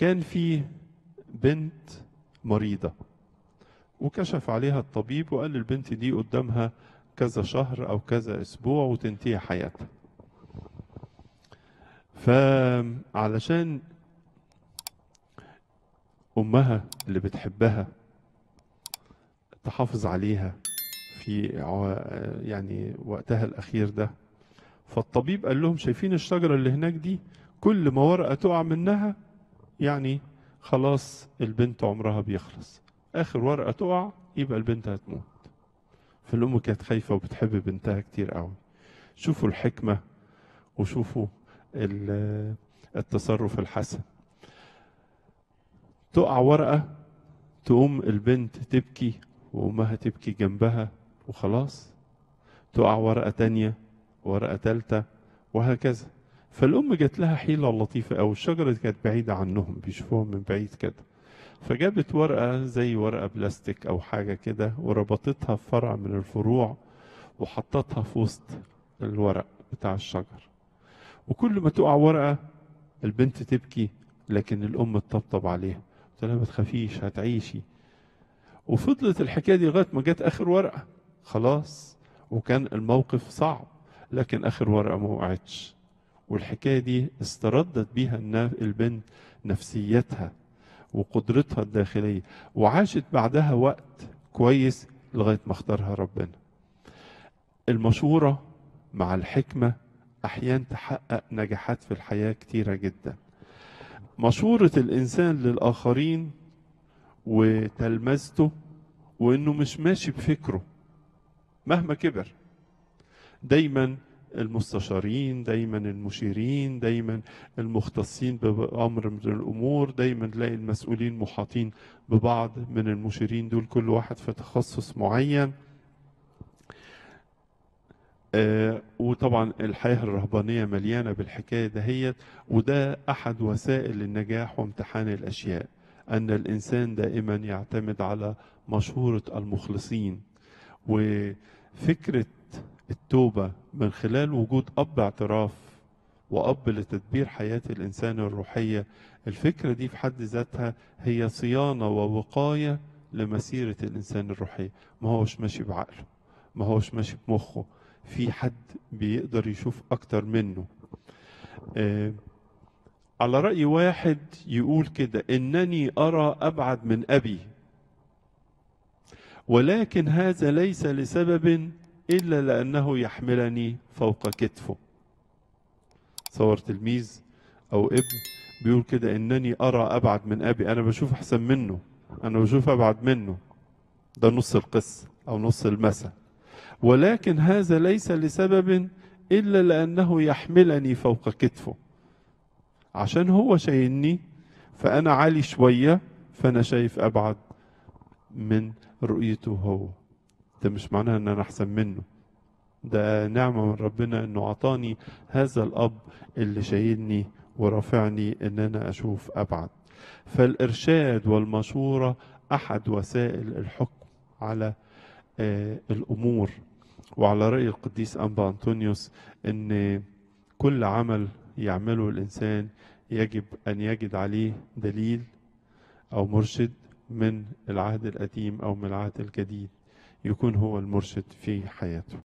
كان في بنت مريضة وكشف عليها الطبيب وقال البنت دي قدامها كذا شهر أو كذا أسبوع وتنتهي حياتها فعلشان أمها اللي بتحبها تحافظ عليها في عوا- يعني وقتها الأخير ده فالطبيب قال لهم شايفين الشجرة اللي هناك دي كل ما ورقة تقع منها يعني خلاص البنت عمرها بيخلص آخر ورقة تقع يبقى البنت هتموت فالأم كانت خايفة وبتحب بنتها كتير قوي شوفوا الحكمة وشوفوا ال- التصرف الحسن تقع ورقة تقوم البنت تبكي وأمها تبكي جنبها وخلاص تقع ورقة تانية ورقة تالتة وهكذا فالأم جات لها حيلة لطيفة أو الشجرة دي كانت بعيدة عنهم بيشوفوها من بعيد كده فجابت ورقة زي ورقة بلاستيك أو حاجة كده وربطتها في فرع من الفروع وحطتها في وسط الورق بتاع الشجر وكل ما تقع ورقة البنت تبكي لكن الأم تطبطب عليها قلت لها ما تخافيش هتعيشي وفضلت الحكاية دي لغاية ما جت آخر ورقة خلاص وكان الموقف صعب لكن آخر ورقة ما وقعتش والحكاية دي استردت بيها النا- البنت نفسيتها وقدرتها الداخلية وعاشت بعدها وقت كويس لغاية ما اختارها ربنا المشورة مع الحكمة أحيانا تحقق نجاحات في الحياة كتيرة جدا مشورة الإنسان للآخرين وتلمذته وإنه مش ماشي بفكره مهما كبر دايما المستشارين دايما المشيرين دايما المختصين بأمر من الأمور دايما تلاقي المسؤولين محاطين ببعض من المشيرين دول كل واحد في تخصص معين آه وطبعا الحياة الرهبانية مليانة بالحكاية دهيت وده أحد وسائل النجاح وامتحان الأشياء أن الإنسان دائما يعتمد على مشورة المخلصين وفكرة التوبة من خلال وجود أب اعتراف وأب لتدبير حياة الإنسان الروحية الفكرة دي في حد ذاتها هي صيانة ووقاية لمسيرة الإنسان الروحية ما هوش ماشي بعقله ما هوش ماشي بمخه في حد بيقدر يشوف أكتر منه آه على رأي واحد يقول كده إنني أرى أبعد من أبي ولكن هذا ليس لسبب إلا لأنه يحملني فوق كتفه صور تلميذ أو ابن بيقول كده إنني أرى أبعد من أبي أنا بشوف أحسن منه أنا بشوف أبعد منه ده نص القصة أو نص المثل ولكن هذا ليس لسبب إلا لأنه يحملني فوق كتفه عشان هو شايلني فأنا عالي شوية فأنا شايف أبعد من رؤيته هو ده مش معناها ان انا احسن منه ده نعمة من ربنا انه اعطاني هذا الاب اللي شايلني ورافعني ان انا اشوف ابعد فالارشاد والمشورة احد وسائل الحكم على آه الامور وعلى رأي القديس أنبا أنطونيوس ان كل عمل يعمله الانسان يجب ان يجد عليه دليل او مرشد من العهد القديم او من العهد الجديد يكون هو المرشد في حياته